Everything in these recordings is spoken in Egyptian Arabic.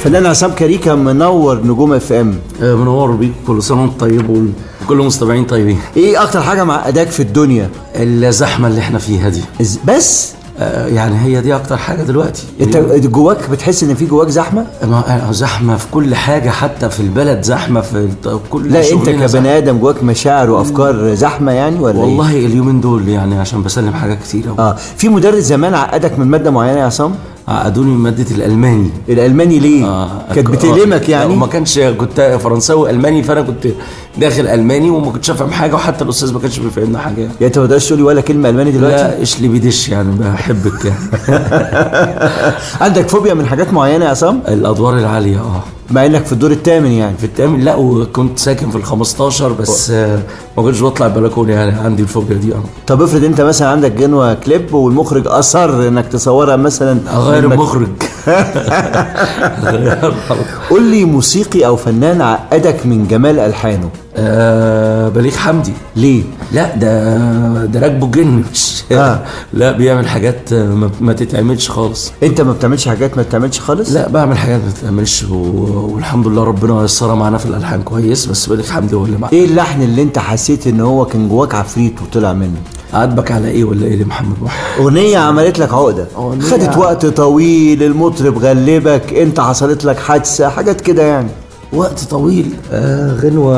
فنان عصام كاريكا منور نجوم اف ام آه، منور بيك كل سنه وانت طيب وكل المستمعين طيبين ايه اكتر حاجه معقداك في الدنيا الزحمه اللي احنا فيها دي إز- بس آه، يعني هي دي اكتر حاجه دلوقتي انت جواك بتحس ان في جواك زحمه ما- آه، زحمه في كل حاجه حتى في البلد زحمه في الت- كل لا انت شغلنا زحمة. كبني ادم جواك مشاعر وافكار زحمه يعني ولا إيه؟ والله اليومين دول يعني عشان بسلم حاجات كتير أوي. اه في مدرس زمان عقدك من ماده معينه يا عصام عقدوني من ماده الالماني الالماني ليه آه، كانت آه، بتألمك لا، يعني وما كانش كنت فرنساوي الماني فانا كنت داخل الماني وما كنتش افهم حاجه وحتى الاستاذ ما كانش بيفهمنا حاجه يعني انت ما تقدرش تقولي ولا كلمه الماني دلوقتي لا ايش اللي بيدش يعني بحبك يعني عندك فوبيا من حاجات معينه يا عصام الادوار العاليه اه مع انك في الدور الثامن يعني في التامن لا وكنت ساكن في ال 15 بس آه، ما كنتش بطلع البلكونه يعني عندي الفوبيا دي اه طب افرض انت مثلا عندك جنوة كليب والمخرج اصر انك تصورها مثلا اغير من مك- المخرج أغير- قول لي موسيقي او فنان عقدك من جمال الحانه آه، بليغ حمدي ليه لا ده ده راكبه جن مش آه. لا بيعمل حاجات آه، ما, ما تتعملش خالص انت ما بتعملش حاجات ما بتعملش خالص لا بعمل حاجات ما تتعملش و... والحمد لله ربنا يسرها معانا في الالحان كويس بس بليغ حمدي هو اللي معاه ايه اللحن اللي انت حسيت ان هو كان جواك عفريت وطلع منه عاتبك على ايه ولا ايه لمحمد محمد اغنيه عملت لك عقده أغنية- خدت وقت طويل المطرب غلبك انت حصلت لك حادثه حاجات كده يعني وقت طويل آه غنوة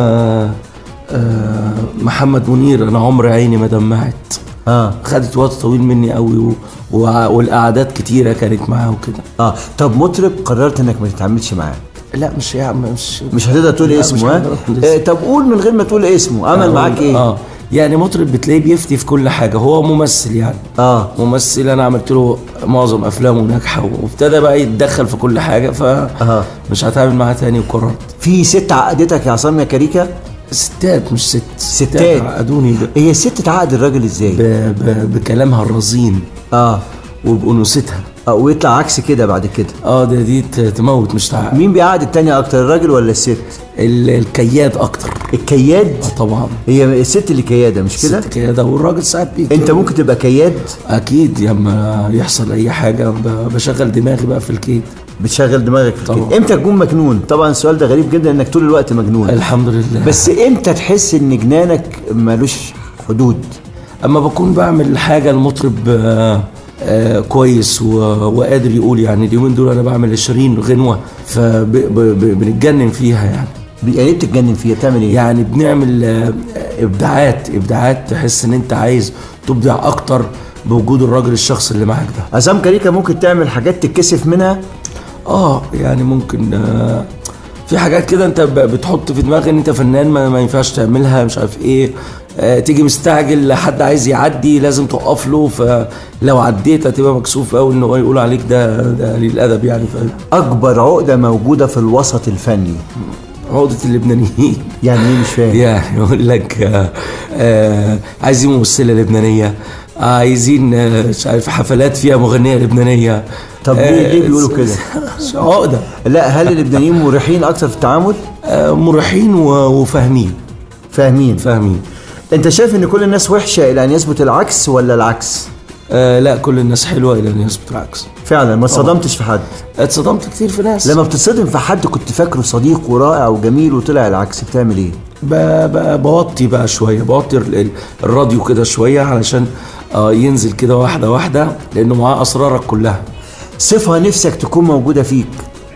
آه محمد منير انا عمر عيني ما دمعت اه خدت وقت طويل مني قوي و... و... والقعدات كتيره كانت معاه وكده اه طب مطرب قررت انك ما تتعاملش معاه لا مش يا عم مش مش هتقدر تقول لا، اسمه مش ها هقدر أقول آه اسمه. طب قول من غير ما تقول اسمه عمل معاك ايه اه يعني مطرب بتلاقيه بيفتي في كل حاجه هو ممثل يعني اه ممثل انا عملت له معظم افلامه ناجحه وابتدى بقى يتدخل في كل حاجه أها. فمش هتعامل معاه تاني وقررت في ست عقدتك يا عصام يا كاريكا ستات مش ست ستات. عقدوني ب... هي الست تعقد الراجل ازاي ب... ب... بكلامها الرزين اه وبأنوثتها آه، ويطلع عكس كده بعد كده اه ده دي ت- تموت مش تعقد مين بيعقد التانية اكتر الراجل ولا الست ال... الكياد اكتر الكياد آه طبعا هي الست اللي كياده مش كده الست كيادة والراجل ساعات بيجي انت ممكن تبقى كياد اكيد لما يحصل اي حاجه ب... بشغل دماغي بقى في الكيد بتشغل دماغك في طبعا. كده امتى تكون مجنون طبعا السؤال ده غريب جدا انك طول الوقت مجنون الحمد لله بس امتى تحس ان جنانك ملوش حدود اما بكون بعمل حاجه المطرب آه آه كويس و... وقادر يقول يعني اليومين دول انا بعمل 20 غنوه فبنتجنن فيها يعني يعني ايه بتتجنن فيها بتعمل ايه يعني بنعمل آه، ابداعات ابداعات تحس ان انت عايز تبدع اكتر بوجود الراجل الشخص اللي معاك ده عصام كاريكا ممكن تعمل حاجات تتكسف منها اه يعني ممكن آه في حاجات كده انت ب- بتحط في دماغك ان انت فنان ما, ما ينفعش تعملها مش عارف ايه آه تيجي مستعجل حد عايز يعدي لازم تقف له فلو عديت هتبقى مكسوف قوي ان هو يقول عليك ده ده قليل الادب يعني فاهم اكبر عقده موجوده في الوسط الفني عقده اللبنانيين يعني ايه مش فاهم يعني يقول لك آه آه عايزين ممثله لبنانيه عايزين آه، مش عارف حفلات فيها مغنيه لبنانيه طب ليه- ليه بيقولوا س- كده؟ س- عقده لا هل اللبنانيين مريحين اكتر في التعامل آه مريحين و- وفاهمين فاهمين فاهمين انت شايف ان كل الناس وحشه الى ان يثبت العكس ولا العكس آه لا كل الناس حلوه الى ان يثبت العكس فعلا ما اتصدمتش في حد اتصدمت كتير في ناس لما بتصدم في حد كنت فاكره صديق ورائع وجميل وطلع العكس بتعمل ايه ب... ب... بوطي بقى شويه بوطي ال- ال- الراديو كده شويه علشان آه ينزل كده واحده واحده لانه معاه اسرارك كلها صفه نفسك تكون موجوده فيك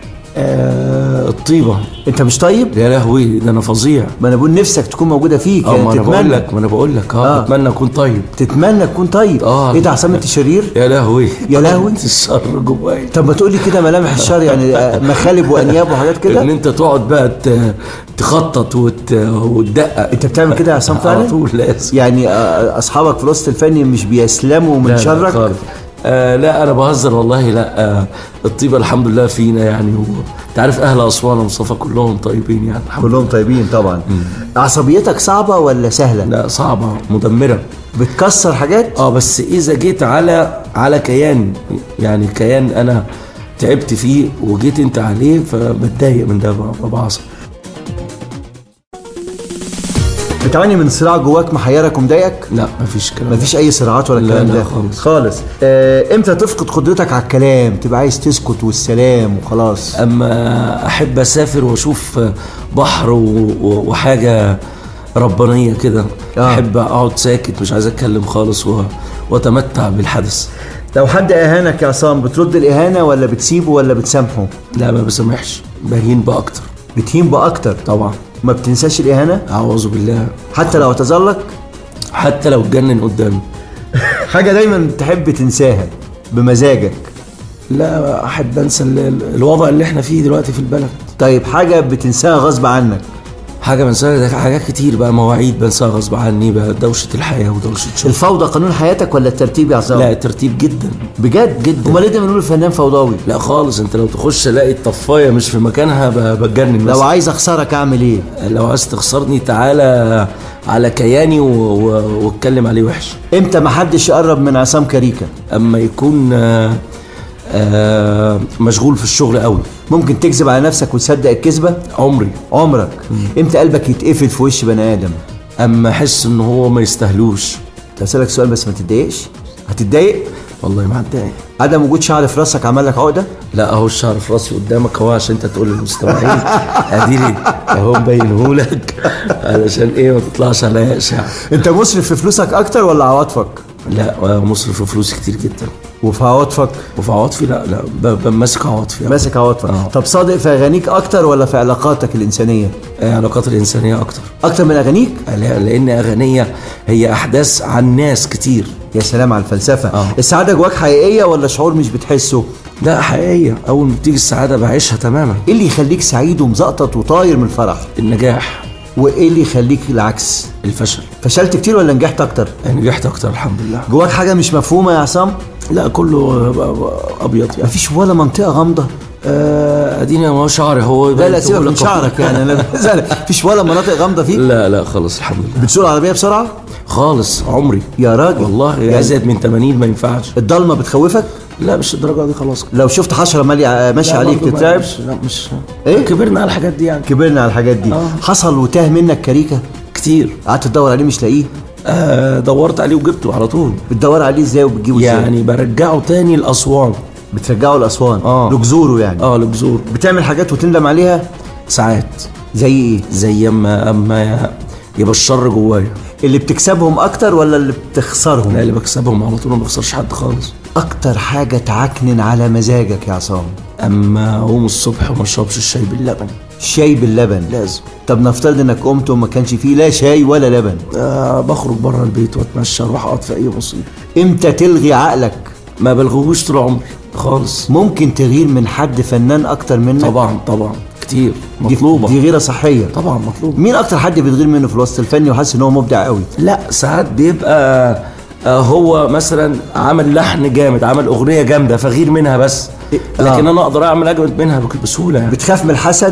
آه الطيبه انت مش طيب يا لهوي ده انا فظيع ما انا بقول نفسك تكون موجوده فيك اه يعني ما انا بقول تتمنى لك ما انا بقول لك اه آه. اتمنى اكون طيب تتمنى تكون طيب آه. ايه ده عصام انت شرير يا لهوي يا لهوي. كنت الشر جوايا طب ما تقول لي كده ملامح الشر يعني آه، مخالب وانياب وحاجات ان كده انت تقعد بقى ت... تخطط وت... وتدقق انت بتعمل كده يا عصام فعلا على طول لازم يعني آه، اصحابك في الوسط الفني مش بيسلموا من لا لا شرك خالص. آه لا انا بهزر والله لا آه الطيبه الحمد لله فينا يعني و... انت عارف اهل اسوان ومصطفى كلهم طيبين يعني الحمد كلهم طيبين طبعا عصبيتك صعبه ولا سهله لله لا صعبه مدمره بتكسر حاجات اه بس اذا جيت على على كيان يعني كيان انا تعبت فيه وجيت انت عليه فبتضايق من ده ببقى بعصب بتعاني من صراع جواك محيرك ومضايقك لا مفيش كلام مفيش اي صراعات ولا لا، الكلام لا ده خالص. خالص آه امتى تفقد قدرتك على الكلام تبقى عايز تسكت والسلام وخلاص اما احب اسافر واشوف بحر و- و- وحاجه ربانيه كده آه. احب اقعد ساكت مش عايز اتكلم خالص و... واتمتع بالحدث لو حد اهانك يا عصام بترد الاهانه ولا بتسيبه ولا بتسامحه لا ما بسامحش بهين باكتر بتهين باكتر طبعا ما بتنساش الاهانه اعوذ بالله حتى لو اعتذر لك حتى لو اتجنن قدامي حاجه دايما تحب تنساها بمزاجك لا احب انسى ال- ال- الوضع اللي احنا فيه دلوقتي في البلد طيب حاجه بتنساها غصب عنك حاجه بنساها ده حاجات كتير بقى مواعيد بنساها غصب عني بقى دوشه الحياه ودوشه الشغل الفوضى قانون حياتك ولا الترتيب يا عصام لا ترتيب جدا بجد جدا. امال ليه دايما نقول الفنان فوضوي لا خالص انت لو تخش الاقي الطفايه مش في مكانها ب- بتجنن لو مثلا. عايز اخسرك اعمل ايه لو عايز تخسرني تعالى على كياني و- و- واتكلم عليه وحش امتى ما حدش يقرب من عصام كاريكا اما يكون آه، آه، مشغول في الشغل قوي ممكن تكذب على نفسك وتصدق الكذبه عمري عمرك امتى قلبك يتقفل في وش بني ادم اما احس ان هو ما يستاهلوش هسألك سؤال بس ما تتضايقش هتتضايق والله ما هتضايق عدم وجود شعر في راسك عمل لك عقده لا اهو الشعر في راسي قدامك اهو عشان انت تقول للمستمعين اديني اهو مبينهولك علشان ايه ما تطلعش عليا اشاعه انت مسرف في فلوسك اكتر ولا عواطفك لا مصرف فلوس كتير جدا وفي عواطفك وفي عواطفي لا لا ب- بمسك عواطفي ماسك عواطفك آه. طب صادق في اغانيك اكتر ولا في علاقاتك الانسانيه علاقات الانسانيه اكتر اكتر من اغانيك لا- لان اغنيه هي احداث عن ناس كتير يا سلام على الفلسفه آه. السعاده جواك حقيقيه ولا شعور مش بتحسه لا حقيقيه اول ما بتيجي السعاده بعيشها تماما ايه اللي يخليك سعيد ومزقطط وطاير من الفرح النجاح وايه اللي يخليك العكس الفشل فشلت كتير ولا نجحت اكتر نجحت اكتر الحمد لله جواك حاجه مش مفهومه يا عصام لا كله ب- ابيض يعني مفيش ولا منطقه غامضه آه، اديني هو شعري هو لا لا سيبك من شعرك يعني انا بسألك، مفيش ولا مناطق غامضه فيك لا لا خالص الحمد لله بتسوق العربيه بسرعه خالص عمري يا راجل والله يعني ازيد من 80 ما ينفعش الضلمه بتخوفك لا مش الدرجه دي خلاص لو شفت حشره ماليه ماشيه لا، عليك برضه ما- تترعب مش لا مش إيه؟ كبرنا على الحاجات دي يعني كبرنا على الحاجات دي آه. حصل وتاه منك كاريكا كتير قعدت تدور عليه مش لاقيه آه دورت عليه وجبته على طول بتدور عليه ازاي وبتجيبه ازاي يعني برجعه تاني لاسوان بترجعه لاسوان آه. لجذوره يعني اه لجذور بتعمل حاجات وتندم عليها ساعات زي ايه زي اما اما يبقى الشر جوايا اللي بتكسبهم اكتر ولا اللي لا بتخسرهم اللي بكسبهم على طول ما بخسرش حد خالص اكتر حاجه تعكنن على مزاجك يا عصام اما اقوم الصبح وما اشربش الشاي باللبن شاي باللبن لازم طب نفترض انك قمت وما كانش فيه لا شاي ولا لبن آه بخرج بره البيت واتمشى اروح اقعد في اي مصيبه امتى تلغي عقلك ما بلغوش طول عمري خالص ممكن تغير من حد فنان اكتر منك طبعا طبعا كتير دي- مطلوبه دي غيره صحيه طبعا مطلوبه مين اكتر حد بتغير منه في الوسط الفني وحاسس ان هو مبدع قوي لا ساعات بيبقى آه، هو مثلا عمل لحن جامد عمل اغنيه جامده فغير منها بس إيه، لكن آه. انا اقدر اعمل اجمد منها بك- بسهوله يعني بتخاف من الحسد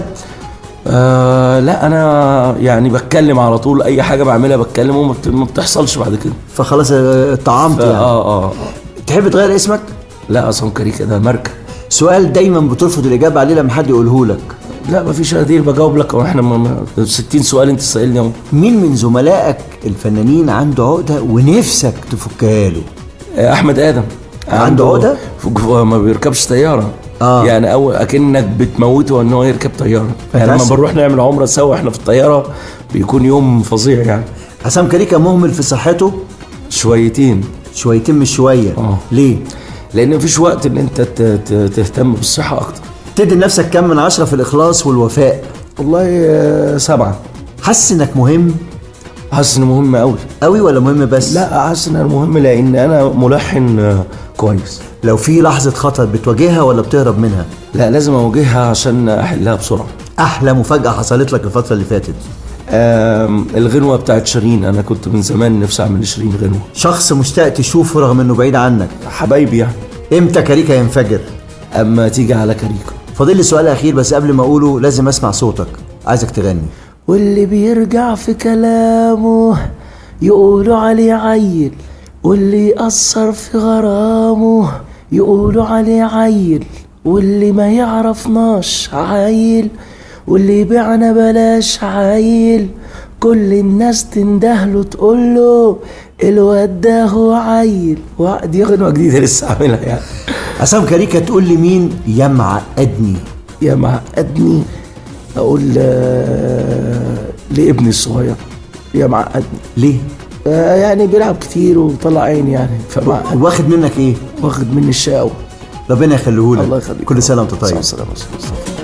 آه لا انا يعني بتكلم على طول اي حاجه بعملها بتكلم وما بت- ما بتحصلش بعد كده فخلاص آه، طعمت فا- يعني اه اه آه. تحب تغير اسمك لا اصلا كاريكا ده ماركه سؤال دايما بترفض الاجابه عليه لما حد يقوله لك لا ما فيش قدير بجاوب لك واحنا ما- ما- 60 سؤال انت سائلني اهو مين من زملائك الفنانين عنده عقده ونفسك تفكها له آه، احمد ادم عنده عقدة؟ ف- ف- ما بيركبش طياره آه. يعني اول اكنك بتموته ان هو يركب طياره يعني لما فللأسف. بنروح نعمل عمره سوا احنا في الطياره بيكون يوم فظيع يعني حسام كاريكا مهمل في صحته شويتين شويتين مش شويه آه. ليه لان مفيش وقت ان انت ت- ت- تهتم بالصحه اكتر تدي لنفسك كم من عشرة في الإخلاص والوفاء والله آه، سبعه حاسس إنك مهم حاسس انه مهم قوي قوي ولا مهم بس لا حاسس ان انا مهم لان انا ملحن آه، كويس لو في لحظة خطر بتواجهها ولا بتهرب منها لا لازم اواجهها عشان احلها بسرعه أحلى مفاجأة حصلت لك الفترة اللي فاتت آم، الغنوه بتاعت شيرين انا كنت من زمان نفسي اعمل لشيرين غنوه شخص مشتاق تشوفه رغم إنه بعيد عنك حبايبي يعني إمتى كاريكا ينفجر اما تيجي على كاريكا فاضل لي سؤال أخير بس قبل ما أقوله لازم أسمع صوتك عايزك تغني واللي بيرجع في كلامه يقولوا عليه عيل واللي يأثر في غرامه يقولوا عليه عيل واللي ما يعرفناش عيل واللي يبيعنا بلاش عيل كل الناس تندهله تقول له الواد ده هو عيل وع- دي غنوة جديدة لسه عاملها يعني عصام كاريكا تقول لي مين يا معقدني يا معقدني اقول آه، لابني الصغير يا معقدني ليه آه، يعني بيلعب كتير وطلع عيني يعني فمعقد واخد منك ايه واخد مني الشقاوة ربنا يخليهولك الله يخليك كل سنه وانت طيب سلام عليكم